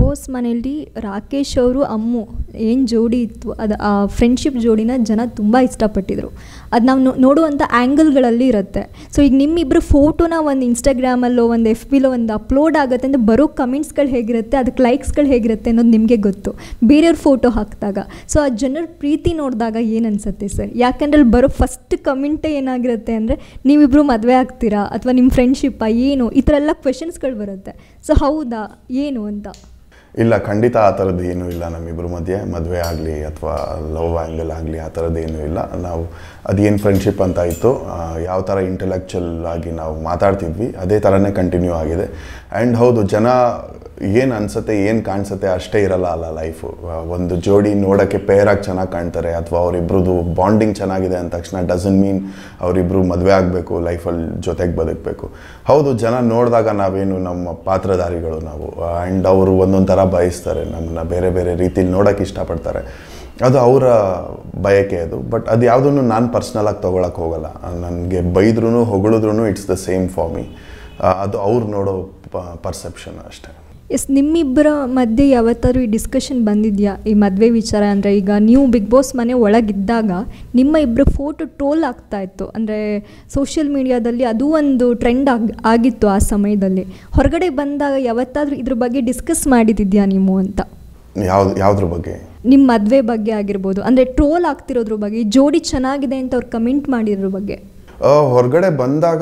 boss ಮನೆಯಲ್ಲಿ ರಾಕೇಶ್ ಅವರು ಅಮ್ಮು ಏನು ಜೋಡಿ ಇತ್ತು ಅದು ಆ ಫ್ರೆಂಡ್ಶಿಪ್ ಜೋಡಿನ ಜನ ತುಂಬ ಇಷ್ಟಪಟ್ಟಿದ್ರು ಅದು ನಾವು ನೋ- ನೋಡುವಂಥ ಆ್ಯಂಗಲ್ಗಳಲ್ಲಿ ಇರುತ್ತೆ ಸೊ ಈಗ ನಿಮ್ಮಿಬ್ಬರು ಫೋಟೋನ ಒಂದು ಇನ್ಸ್ಟಾಗ್ರಾಮಲ್ಲೋ ಒಂದು ಎಫ್ ಬಿಲೋ ಒಂದು ಅಪ್ಲೋಡ್ ಆಗುತ್ತೆ ಅಂದರೆ ಬರೋ ಕಮೆಂಟ್ಸ್ಗಳು ಹೇಗಿರುತ್ತೆ ಅದಕ್ಕೆ ಲೈಕ್ಸ್ಗಳು ಹೇಗಿರುತ್ತೆ ಅನ್ನೋದು ನಿಮಗೆ ಗೊತ್ತು ಬೇರೆಯವ್ರ ಫೋಟೋ ಹಾಕಿದಾಗ ಸೊ ಆ ಜನರ ಪ್ರೀತಿ ನೋಡಿದಾಗ ಏನು ಅನಿಸುತ್ತೆ ಸರ್ ಯಾಕಂದ್ರೆ ಅಲ್ಲಿ ಬರೋ ಫಸ್ಟ್ ಕಮೆಂಟೇ ಏನಾಗಿರುತ್ತೆ ಅಂದರೆ ನೀವಿಬ್ಬರು ಮದುವೆ ಆಗ್ತೀರಾ ಅಥವಾ ನಿಮ್ಮ ಫ್ರೆಂಡ್ಶಿಪ್ಪಾ ಏನು ಈ ಥರ ಎಲ್ಲ ಕ್ವೆಶನ್ಸ್ಗಳು ಬರುತ್ತೆ ಸೊ ಹೌದಾ ಏನು ಅಂತ ಇಲ್ಲ ಖಂಡಿತ ಆ ಥರದ್ದು ಏನೂ ಇಲ್ಲ ನಮ್ಮಿಬ್ಬರ ಮಧ್ಯೆ ಮದುವೆ ಆಗಲಿ ಅಥವಾ ಲವ್ ಆ್ಯಂಗಲ್ ಆಗಲಿ ಆ ಥರದ್ದು ಏನೂ ಇಲ್ಲ ನಾವು ಅದೇನು ಫ್ರೆಂಡ್ಶಿಪ್ ಅಂತ ಇತ್ತು ಆ, ಯಾವ ಥರ ಇಂಟೆಲೆಕ್ಚುಯಲ್ ಆಗಿ ನಾವು ಮಾತಾಡ್ತಿದ್ವಿ ಅದೇ ಥರನೇ ಕಂಟಿನ್ಯೂ ಆಗಿದೆ ಆ್ಯಂಡ್ ಹೌದು ಜನ ಏನು ಅನಿಸುತ್ತೆ ಏನು ಕಾಣಿಸುತ್ತೆ ಅಷ್ಟೇ ಇರಲ್ಲ ಅಲ್ಲ ಲೈಫು ಒಂದು ಜೋಡಿ ನೋಡೋಕ್ಕೆ ಪೇರಾಗಿ ಚೆನ್ನಾಗಿ ಕಾಣ್ತಾರೆ ಅಥವಾ ಅವರಿಬ್ರದ್ದು ಬಾಂಡಿಂಗ್ ಚೆನ್ನಾಗಿದೆ ಅಂದ ತಕ್ಷಣ ಡಸನ್ ಮೀನ್ ಅವರಿಬ್ರು ಮದುವೆ ಆಗಬೇಕು ಲೈಫಲ್ಲಿ ಜೊತೆಗೆ ಬದುಕಬೇಕು ಹೌದು ಜನ ನೋಡಿದಾಗ ನಾವೇನು ನಮ್ಮ ಪಾತ್ರಧಾರಿಗಳು ನಾವು ಆ್ಯಂಡ್ ಅವರು ಒಂದೊಂದು ಥರ ಬಯಸ್ತಾರೆ ನಮ್ಮನ್ನ ಬೇರೆ ಬೇರೆ ರೀತಿಲಿ ನೋಡೋಕ್ಕೆ ಇಷ್ಟಪಡ್ತಾರೆ ಅದು ಅವರ ಬಯಕೆ ಅದು ಬಟ್ ಅದು ಯಾವುದನ್ನು ನಾನು ಪರ್ಸ್ನಲಾಗಿ ತೊಗೊಳಕ್ಕೆ ಹೋಗಲ್ಲ ನನಗೆ ಬೈದ್ರೂ ಹೊಗಳಿದ್ರು it's the same for me ಅದು ಅವ್ರು ನೋಡೋ ಪರ್ಸೆಪ್ಷನ್ ಅಷ್ಟೇ ಎಸ್ ನಿಮ್ಮಿಬ್ಬರ ಮಧ್ಯೆ ಯಾವತ್ತಾದ್ರೂ ಈ ಡಿಸ್ಕಷನ್ ಬಂದಿದೆಯಾ ಈ ಮದುವೆ ವಿಚಾರ ಅಂದರೆ ಈಗ ನೀವು ಬಿಗ್ ಬಾಸ್ ಮನೆ ಒಳಗಿದ್ದಾಗ ನಿಮ್ಮ ಇಬ್ಬರ ಫೋಟೋ ಟ್ರೋಲ್ ಆಗ್ತಾ ಇತ್ತು ಅಂದರೆ ಸೋಷಿಯಲ್ ಮೀಡಿಯಾದಲ್ಲಿ ಅದು ಒಂದು ಟ್ರೆಂಡ್ ಆಗ್ ಆಗಿತ್ತು ಆ ಸಮಯದಲ್ಲಿ ಹೊರಗಡೆ ಬಂದಾಗ ಯಾವತ್ತಾದ್ರೂ ಇದ್ರ ಬಗ್ಗೆ ಡಿಸ್ಕಸ್ ಮಾಡಿದಿದ್ಯಾ ನೀವು ಅಂತ ಯಾವ್ದು ಯಾವುದ್ರ ಬಗ್ಗೆ ನಿಮ್ಮ ಮದುವೆ ಬಗ್ಗೆ ಆಗಿರ್ಬೋದು ಅಂದರೆ ಟ್ರೋಲ್ ಆಗ್ತಿರೋದ್ರ ಬಗ್ಗೆ ಈ ಜೋಡಿ ಚೆನ್ನಾಗಿದೆ ಅಂತ ಅವ್ರು ಕಮೆಂಟ್ ಮಾಡಿರೋದ್ರ ಬಗ್ಗೆ ಆ, ಹೊರಗಡೆ ಬಂದಾಗ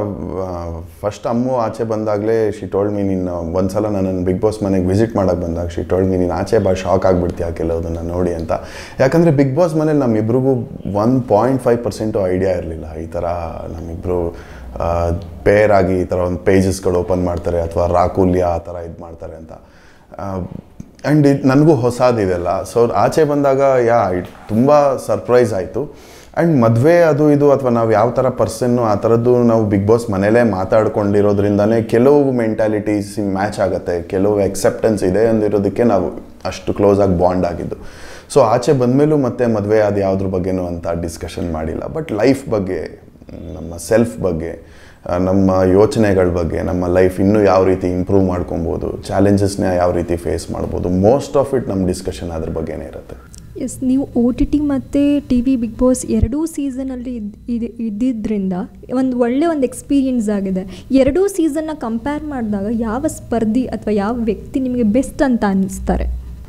ಫಸ್ಟ್ ಅಮ್ಮು ಆಚೆ ಬಂದಾಗಲೇ ಶಿ ಟೋಲ್ಡ್ ಮೀ ನೀನು ಒಂದ್ಸಲ ನನ್ನನ್ನು ಬಿಗ್ ಬಾಸ್ ಮನೆಗೆ ವಿಸಿಟ್ ಮಾಡೋಕ್ಕೆ ಬಂದಾಗ ಶಿ ಟೋಲ್ಡ್ ಮೀ ನೀನು ಆಚೆ ಬಾ ಶಾಕ್ ಆಗಿಬಿಡ್ತೀಯ ಕೆಲವುದನ್ನು ನೋಡಿ ಅಂತ ಯಾಕಂದರೆ ಬಿಗ್ ಬಾಸ್ ಮನೇಲಿ ನಮ್ಮಿಬ್ರಿಗೂ one point five percent idea ಇರಲಿಲ್ಲ ಈ ಥರ ನಮ್ಮಿಬ್ಬರು ಪೇರ್ ಆಗಿ ಈ ಥರ ಒಂದು ಪೇಜಸ್ಗಳು ಓಪನ್ ಮಾಡ್ತಾರೆ ಅಥವಾ ರಾಕುಲ್ಯ ಆ ಥರ ಇದು ಮಾಡ್ತಾರೆ ಅಂತ ಆ್ಯಂಡ್ ಇದು ನನಗೂ ಹೊಸದಿದೆಲ್ಲ ಸೊ ಆಚೆ ಬಂದಾಗ ಯಾ ಇಟ್ ತುಂಬ ಸರ್ಪ್ರೈಸ್ ಆಯಿತು ಆ್ಯಂಡ್ ಮದುವೆ ಅದು ಇದು ಅಥವಾ ನಾವು ಯಾವ ಥರ ಪರ್ಸನ್ನು ಆ ಥರದ್ದು ನಾವು ಬಿಗ್ ಬಾಸ್ ಮನೇಲೇ ಮಾತಾಡ್ಕೊಂಡಿರೋದ್ರಿಂದನೇ ಕೆಲವು ಮೆಂಟ್ಯಾಲಿಟೀಸ್ ಮ್ಯಾಚ್ ಆಗುತ್ತೆ ಕೆಲವು ಎಕ್ಸೆಪ್ಟೆನ್ಸ್ ಇದೆ ಅಂದಿರೋದಕ್ಕೆ ನಾವು ಅಷ್ಟು ಕ್ಲೋಸ್ ಆಗಿ ಬಾಂಡ್ ಆಗಿದ್ದು ಸೊ ಆಚೆ ಬಂದಮೇಲೂ ಮತ್ತೆ ಮದುವೆ ಅದು ಯಾವುದ್ರ ಬಗ್ಗೆನೂ ಅಂತ ಡಿಸ್ಕಷನ್ ಮಾಡಿಲ್ಲ ಬಟ್ ಲೈಫ್ ಬಗ್ಗೆ ನಮ್ಮ ಸೆಲ್ಫ್ ಬಗ್ಗೆ ಆ, ನಮ್ಮ ಯೋಚನೆಗಳ ಬಗ್ಗೆ ನಮ್ಮ ಲೈಫ್ ಇನ್ನೂ ಯಾವ ರೀತಿ ಇಂಪ್ರೂವ್ ಮಾಡ್ಕೊಬೋದು ಚಾಲೆಂಜಸ್ನ ಯಾವ ರೀತಿ ಫೇಸ್ ಮಾಡ್ಬೋದು ಮೋಸ್ಟ್ ಆಫ್ ಇಟ್ ನಮ್ಮ ಡಿಸ್ಕಷನ್ ಅದ್ರ ಬಗ್ಗೆನೇ ಇರುತ್ತೆ ಎಸ್ ನೀವು ಓ ಟಿ ಟಿ ಮತ್ತು ಟಿ ವಿ ಬಿಗ್ ಬಾಸ್ ಎರಡೂ ಸೀಸನಲ್ಲಿ ಇದ್ ಇದ್ದಿದ್ದರಿಂದ ಒಂದು ಒಳ್ಳೆ ಒಂದು ಎಕ್ಸ್ಪೀರಿಯನ್ಸ್ ಆಗಿದೆ ಎರಡೂ ಸೀಸನ್ನ ಕಂಪೇರ್ ಮಾಡಿದಾಗ ಯಾವ ಸ್ಪರ್ಧಿ ಅಥವಾ ಯಾವ ವ್ಯಕ್ತಿ ನಿಮಗೆ ಬೆಸ್ಟ್ ಅಂತ ಅನ್ನಿಸ್ತಾರೆ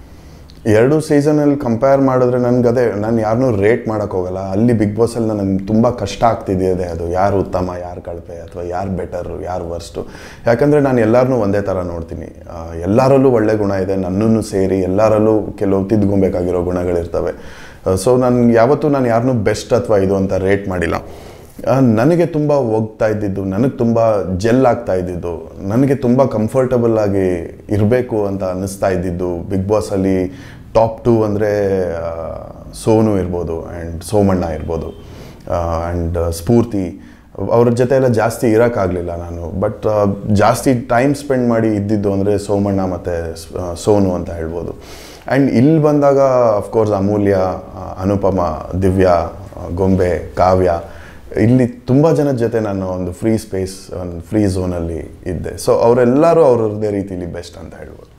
ಎರಡು ಸೀಸನಲ್ಲಿ ಕಂಪೇರ್ ಮಾಡಿದ್ರೆ ನನಗೆ ಅದೇ ನಾನು ಯಾರನ್ನೂ ರೇಟ್ ಮಾಡೋಕ್ಕೆ ಹೋಗಲ್ಲ ಅಲ್ಲಿ ಬಿಗ್ ಬಾಸಲ್ಲಿ ನನಗೆ ತುಂಬ ಕಷ್ಟ ಆಗ್ತಿದೆ ಅದು ಯಾರು ಉತ್ತಮ ಯಾರು ಕಳಪೆ ಅಥವಾ ಯಾರು ಬೆಟರು ಯಾರು ವರ್ಸ್ಟು ಯಾಕಂದರೆ ನಾನು ಎಲ್ಲರನ್ನೂ ಒಂದೇ ಥರ ನೋಡ್ತೀನಿ ಆ, ಎಲ್ಲರಲ್ಲೂ ಒಳ್ಳೆ ಗುಣ ಇದೆ ನನ್ನನ್ನು ಸೇರಿ ಎಲ್ಲರಲ್ಲೂ ಕೆಲವು ತಿದ್ಕೊಬೇಕಾಗಿರೋ ಗುಣಗಳಿರ್ತವೆ ಸೊ ನಾನು ಯಾವತ್ತೂ ನಾನು ಯಾರನ್ನೂ ಬೆಸ್ಟ್ ಅಥವಾ ಇದು ಅಂತ ರೇಟ್ ಮಾಡಿಲ್ಲ ಆ, ನನಗೆ ತುಂಬ ಹೋಗ್ತಾ ಇದ್ದಿದ್ದು ನನಗೆ ತುಂಬ ಜೆಲ್ ಆಗ್ತಾ ಇದ್ದಿದ್ದು ನನಗೆ ತುಂಬ ಕಂಫರ್ಟಬಲ್ ಆಗಿ ಇರಬೇಕು ಅಂತ ಅನ್ನಿಸ್ತಾ ಇದ್ದಿದ್ದು ಬಿಗ್ ಬಾಸಲ್ಲಿ ಟಾಪ್ ಟೂ ಅಂದರೆ ಸೋನು ಇರ್ಬೋದು ಆ್ಯಂಡ್ ಸೋಮಣ್ಣ ಇರ್ಬೋದು ಆ್ಯಂಡ್ ಸ್ಫೂರ್ತಿ ಅವ್ರ ಜೊತೆ ಎಲ್ಲ ಜಾಸ್ತಿ ಇರೋಕ್ಕಾಗಲಿಲ್ಲ ನಾನು ಬಟ್ ಜಾಸ್ತಿ ಟೈಮ್ ಸ್ಪೆಂಡ್ ಮಾಡಿ ಇದ್ದಿದ್ದು ಅಂದರೆ ಸೋಮಣ್ಣ ಮತ್ತು ಸೋನು ಅಂತ ಹೇಳ್ಬೋದು ಆ್ಯಂಡ್ ಇಲ್ಲಿ ಬಂದಾಗ ಅಫ್ಕೋರ್ಸ್ ಅಮೂಲ್ಯ ಆ, ಅನುಪಮ ದಿವ್ಯಾ ಆ, ಗೊಂಬೆ ಕಾವ್ಯ ಇಲ್ಲಿ ತುಂಬ ಜನದ ಜೊತೆ ನಾನು ಒಂದು ಫ್ರೀ ಸ್ಪೇಸ್ ಒಂದು ಫ್ರೀ ಝೋನಲ್ಲಿ ಇದ್ದೆ ಸೊ ಅವರೆಲ್ಲರೂ ಅವ್ರದ್ದೇ ರೀತಿಲಿ ಬೆಸ್ಟ್ ಅಂತ ಹೇಳ್ಬೋದು